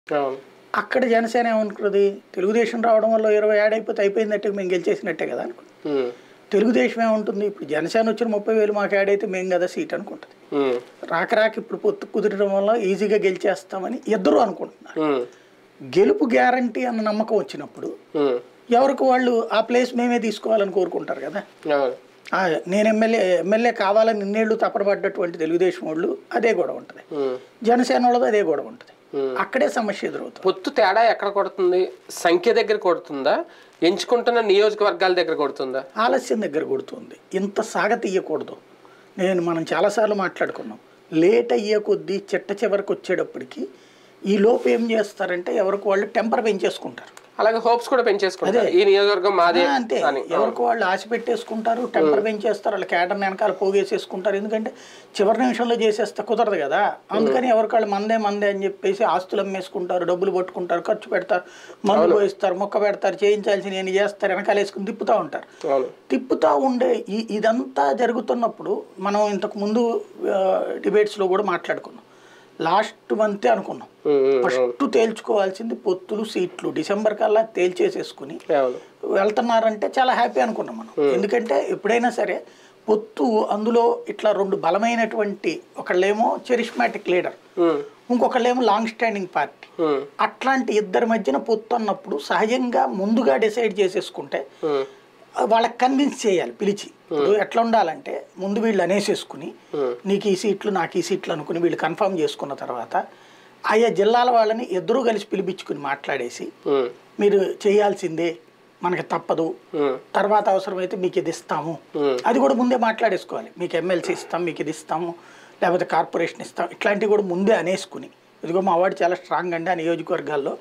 అవును అక్కడ జనసేన ఏమనుకుంటుంది తెలుగుదేశం రావడం వల్ల ఇరవై యాడ్ అయిపోతే అయిపోయిందంటే మేము గెలిచేసినట్టే కదా అనుకుంటుంది ఉమ్, తెలుగుదేశం ఏముంటుంది ఇప్పుడు జనసేన వచ్చిన ముప్పై వేలు మాకు యాడ్ అయితే మేము కదా సీట్ అనుకుంటుంది ఉమ్, రాక రాక ఇప్పుడు పొత్తు కుదరడం వల్ల ఈజీగా గెలిచేస్తామని ఇద్దరు అనుకుంటున్నారు ఉమ్, గెలుపు గ్యారంటీ అన్న నమ్మకం వచ్చినప్పుడు ఉమ్, ఎవరికి వాళ్ళు ఆ ప్లేస్ మేమే తీసుకోవాలని కోరుకుంటారు కదా అవును ఆ, నేను ఎమ్మెల్యే ఎమ్మెల్యే కావాలని నిన్నేళ్ళు తప్పడబడ్డటువంటి తెలుగుదేశం వాళ్ళు అదే గొడవ ఉంటుంది ఉమ్, జనసేన వాళ్ళది అదే గొడవ ఉంటుంది ఉమ్. అక్కడే సమస్య ఎదురవుతుంది పొత్తు తేడా ఎక్కడ కొడుతుంది సంఖ్య దగ్గర కొడుతుందా ఎంచుకుంటున్న నియోజకవర్గాల దగ్గర కొడుతుందా ఆలస్యం దగ్గర కొడుతుంది ఇంత సాగ తీయకూడదు నేను మనం చాలాసార్లు మాట్లాడుకున్నాం లేట్ అయ్యే కొద్దీ చిట్ట చివరికి వచ్చేటప్పటికి ఈ లోపు ఏం చేస్తారంటే ఎవరికి వాళ్ళు టెంపర్ పెంచేసుకుంటారు అలాగే హోప్స్ కూడా పెంచేసుకుంటారు ఈ నియోజకవర్గం మాదే ఆ, అంతే అని ఎవరికి వాళ్ళు ఆశ పెట్టేసుకుంటారు టెంపర్ పెంచేస్తారు వాళ్ళ కేటర్ వెనకాల పోగేసేసుకుంటారు ఎందుకంటే చివరి నిమిషంలో చేసేస్తే కుదరదు కదా అందుకని ఎవరికి వాళ్ళు మందే మందే అని చెప్పేసి ఆస్తులు అమ్మేసుకుంటారు డబ్బులు పట్టుకుంటారు ఖర్చు పెడతారు మందు పోయిస్తారు మొక్క పెడతారు చేయించాల్సిన ఏం చేస్తారు వెనకాల వేసుకుని తిప్పుతూ ఉంటారు అవును తిప్పుతూ ఉండే ఈ ఇదంతా జరుగుతున్నప్పుడు మనం ఇంతకు ముందు డిబేట్స్లో కూడా మాట్లాడుకున్నాం లాస్ట్ మంతే అనుకున్నాం ఉమ్, ఉమ్, ఫస్ట్ తేల్చుకోవాల్సింది పొత్తులు సీట్లు డిసెంబర్ కల్లా తేల్చేసేసుకుని అవును వెళ్తున్నారంటే చాలా హ్యాపీ అనుకున్నాం మనం ఎందుకంటే ఎప్పుడైనా సరే పొత్తు అందులో ఇట్లా రెండు బలమైనటువంటి ఒకళ్ళేమో చెరిష్మాటిక్ లీడర్ ఉమ్, ఇంకొకళ్ళేమో లాంగ్ స్టాండింగ్ పార్టీ ఉమ్, అట్లాంటి ఇద్దరి మధ్యన పొత్తు అన్నప్పుడు సహజంగా ముందుగా డిసైడ్ చేసేసుకుంటే ఉమ్, వాళ్ళకి కన్విన్స్ చేయాలి పిలిచి ఇప్పుడు ఎట్లా ఉండాలంటే ముందు వీళ్ళు అనేసేసుకుని Hmm. నీకు ఈ సీట్లు నాకు ఈ సీట్లు అనుకుని వీళ్ళు కన్ఫర్మ్ చేసుకున్న తర్వాత ఆయా జిల్లాల వాళ్ళని ఇద్దరూ కలిసి పిలిపించుకుని మాట్లాడేసి ఉమ్, మీరు చేయాల్సిందే మనకి తప్పదు ఉమ్, తర్వాత అవసరమైతే మీకు ఇది ఇస్తాము Hmm. అది కూడా ముందే మాట్లాడేసుకోవాలి మీకు ఎమ్మెల్సీ ఇస్తాం మీకు ఇది ఇస్తాము లేకపోతే కార్పొరేషన్ ఇస్తాం ఇట్లాంటివి కూడా ముందే అనేసుకుని ఇదిగో మా వాడు చాలా స్ట్రాంగ్ అండి ఆ నియోజకవర్గాల్లో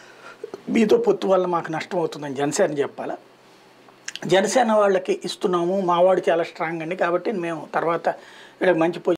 మీతో పొత్తు వల్ల మాకు నష్టం అవుతుందని జనసేన చెప్పాలా జనసేన వాళ్ళకి ఇస్తున్నాము మావాడు చాలా స్ట్రాంగ్ అండి కాబట్టి మేము తర్వాత వీళ్ళకి మంచి పొజిషన్